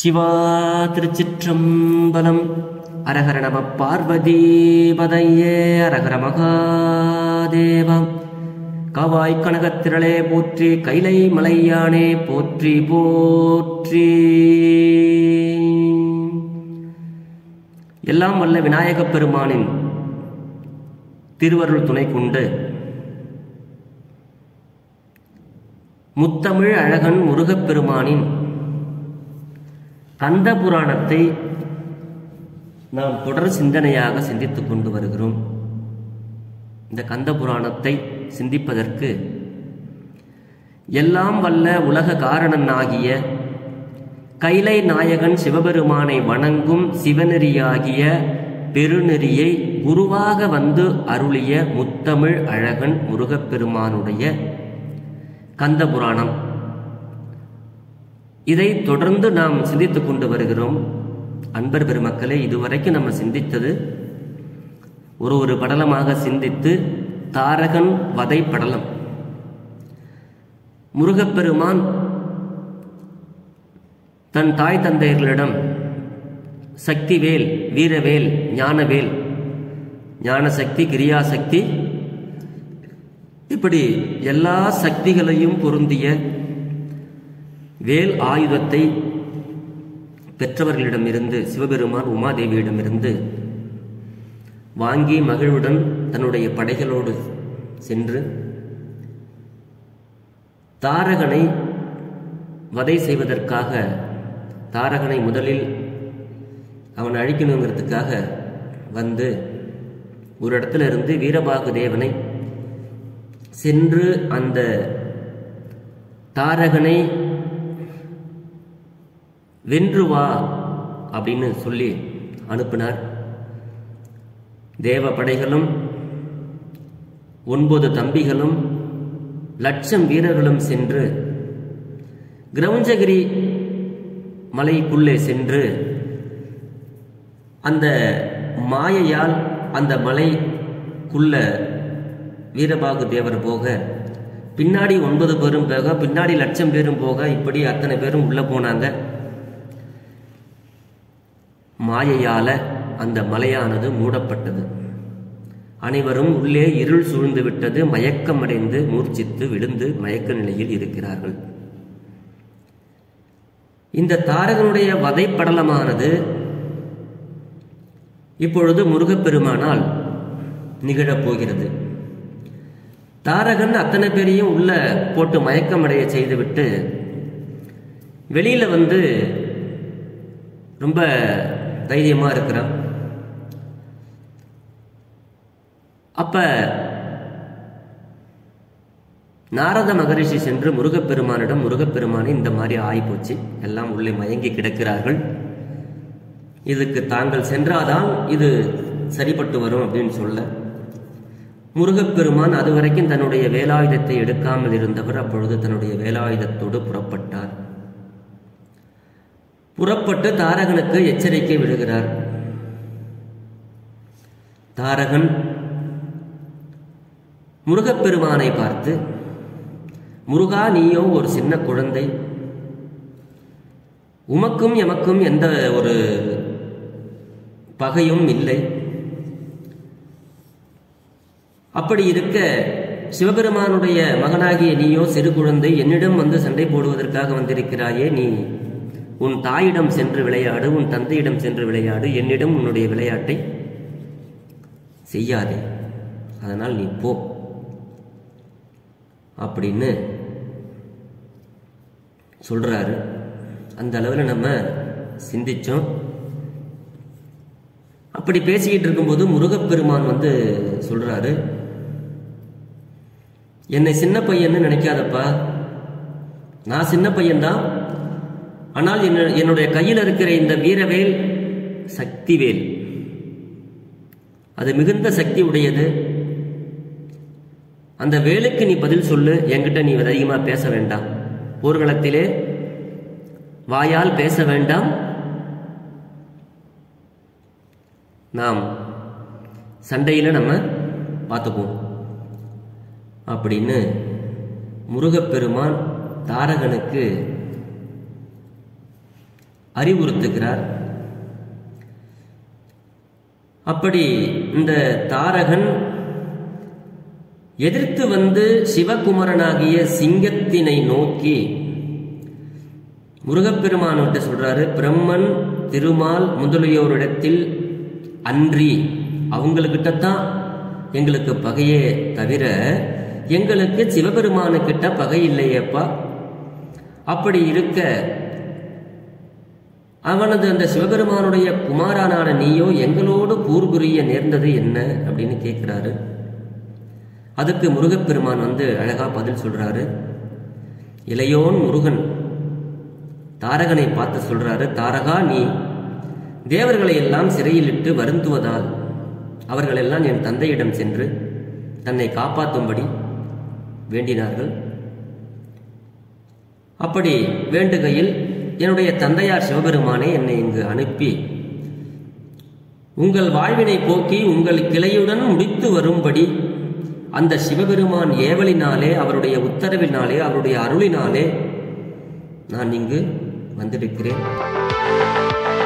சிவா திருச்சிற்றம்பலம் அரஹர நம பார்வதி பதையே அரஹர மகாதேவம் காவாய் கனகத்திரளே போற்றி கைலை மலையானே போற்றி போற்றி எல்லாம் வல்ல விநாயகப் பெருமானின் திருவருள் துணை கொண்டு முத்தமிழ் அழகன் முருகப் பெருமானின் கந்த புராணத்தை நாம் தொடர் சிந்தனையாக சிந்தித்துக் கொண்டு வருகிறோம் இந்த கந்த புராணத்தை சிந்திப்பதற்கு எல்லாம் வல்ல உலக காரணனாகிய கைலை நாயகன் சிவபெருமானை வணங்கும் சிவநெறியாகிய பெருநெறியை குருவாக வந்து அருளிய முத்தமிழ் அழகன் முருகப்பெருமானுடைய கந்த புராணம் இதை தொடர்ந்து நாம் சிந்தித்துக் கொண்டு வருகிறோம் அன்பர் பெருமக்களே இதுவரைக்கும் நம்ம சிந்தித்தது ஒரு ஒரு படலமாக சிந்தித்து தாரகன் வதை படலம் முருகப்பெருமான் தன் தாய் தந்தையர்களிடம் சக்திவேல் வீரவேல் ஞானவேல் ஞானசக்தி கிரியாசக்தி இப்படி எல்லா சக்திகளையும் பொருந்திய வேல் ஆயுதத்தை பெற்றவர்களிடமிருந்து சிவபெருமான் உமாதேவியிடமிருந்து வாங்கி மகிழ்வுடன் தன்னுடைய படைகளோடு சென்று தாரகனை வதை செய்வதற்காக தாரகனை முதலில் அவன் அழிக்கணுங்கிறதுக்காக வந்து ஒரு இடத்துல இருந்து வீரபாகு தேவனை சென்று அந்த தாரகனை வென்று வா அப்படின்னு சொல்லி அனுப்பினார் தேவ படைகளும் ஒன்பது தம்பிகளும் லட்சம் வீரர்களும் சென்று கிரௌஞ்சகிரி மலைக்குள்ளே சென்று அந்த மாயையால் அந்த மலைக்குள்ள வீரபாகு தேவர் போக பின்னாடி ஒன்பது பேரும் போக பின்னாடி லட்சம் பேரும் போக இப்படி அத்தனை பேரும் உள்ள போனாங்க மாயையால அந்த மலையானது மூடப்பட்டது அனைவரும் உள்ளே இருள் சூழ்ந்து விட்டது மயக்கமடைந்து மூர்ச்சித்து விழுந்து மயக்க நிலையில் இருக்கிறார்கள் இந்த தாரகனுடைய வதைப்படலமானது இப்பொழுது முருகப்பெருமானால் நிகழப் போகிறது தாரகன் அத்தனை பேரையும் உள்ள போட்டு மயக்கமடைய செய்துவிட்டு வெளியில வந்து ரொம்ப தைரியமா இருக்கிறான் அப்ப நாரத மகரிஷி சென்று முருகப்பெருமானிடம் முருகப்பெருமானே இந்த மாதிரி ஆயிப்போச்சு எல்லாம் உள்ளே மயங்கி கிடக்கிறார்கள் இதுக்கு தாங்கள் சென்றாதான் இது சரிப்பட்டு வரும் அப்படின்னு சொல்ல முருகப்பெருமான் அது வரைக்கும் தன்னுடைய வேலாயுதத்தை எடுக்காமல் இருந்தவர் அப்பொழுது தன்னுடைய வேலாயுதத்தோடு புறப்பட்டார் புறப்பட்டு தாரகனுக்கு எச்சரிக்கை விடுகிறார் தாரகன் முருகப்பெருமானை பார்த்து முருகா நீயோ ஒரு சின்ன குழந்தை உமக்கும் எமக்கும் எந்த ஒரு பகையும் இல்லை அப்படி இருக்க சிவபெருமானுடைய மகனாகிய நீயோ சிறு குழந்தை என்னிடம் வந்து சண்டை போடுவதற்காக வந்திருக்கிறாயே நீ உன் தாயிடம் சென்று விளையாடு உன் தந்தையிடம் சென்று விளையாடு என்னிடம் உன்னுடைய விளையாட்டை செய்யாதே அதனால் நீ போ அப்படின்னு சொல்றாரு அந்த அளவில் நம்ம சிந்திச்சோம் அப்படி பேசிக்கிட்டு இருக்கும்போது முருகப்பெருமான் வந்து சொல்றாரு என்னை சின்ன பையன்னு நினைக்காதப்பா நான் சின்ன பையன்தான் ஆனால் என்னுடைய கையில் இருக்கிற இந்த வீரவேல் சக்திவேல் அது மிகுந்த சக்தி உடையது அந்த வேலுக்கு நீ பதில் சொல்லு என்கிட்ட நீ அதிகமா பேச வேண்டாம் போர்க்களத்திலே வாயால் பேச வேண்டாம் நாம் சண்டையில நம்ம பார்த்துக்குவோம் அப்படின்னு முருகப்பெருமான் தாரகனுக்கு அறிவுறுத்துகிறார் அப்படி இந்த தாரகன் எதிர்த்து வந்து சிவகுமரனாகிய சிங்கத்தினை நோக்கி முருகப்பெருமான்கிட்ட சொல்றாரு பிரம்மன் திருமால் முதலியோரிடத்தில் அன்றி அவங்களுக்கிட்ட தான் எங்களுக்கு பகையே தவிர எங்களுக்கு சிவபெருமானுக்கிட்ட பகை இல்லையேப்பா அப்படி இருக்க அவனது அந்த சிவபெருமானுடைய குமாரனான நீயோ எங்களோடு போர் புரிய நேர்ந்தது என்ன அப்படின்னு கேட்கிறாரு அதுக்கு முருகப்பெருமான் வந்து அழகா பதில் சொல்றாரு இளையோன் முருகன் தாரகனை பார்த்து சொல்றாரு தாரகா நீ தேவர்களை எல்லாம் சிறையிலிட்டு வருந்துவதால் அவர்கள் எல்லாம் என் தந்தையிடம் சென்று தன்னை காப்பாற்றும்படி வேண்டினார்கள் அப்படி வேண்டுகையில் என்னுடைய தந்தையார் சிவபெருமானே என்னை இங்கு அனுப்பி உங்கள் வாழ்வினை போக்கி உங்கள் கிளையுடன் முடித்து வரும்படி அந்த சிவபெருமான் ஏவலினாலே அவருடைய உத்தரவினாலே அவருடைய அருளினாலே நான் இங்கு வந்திருக்கிறேன்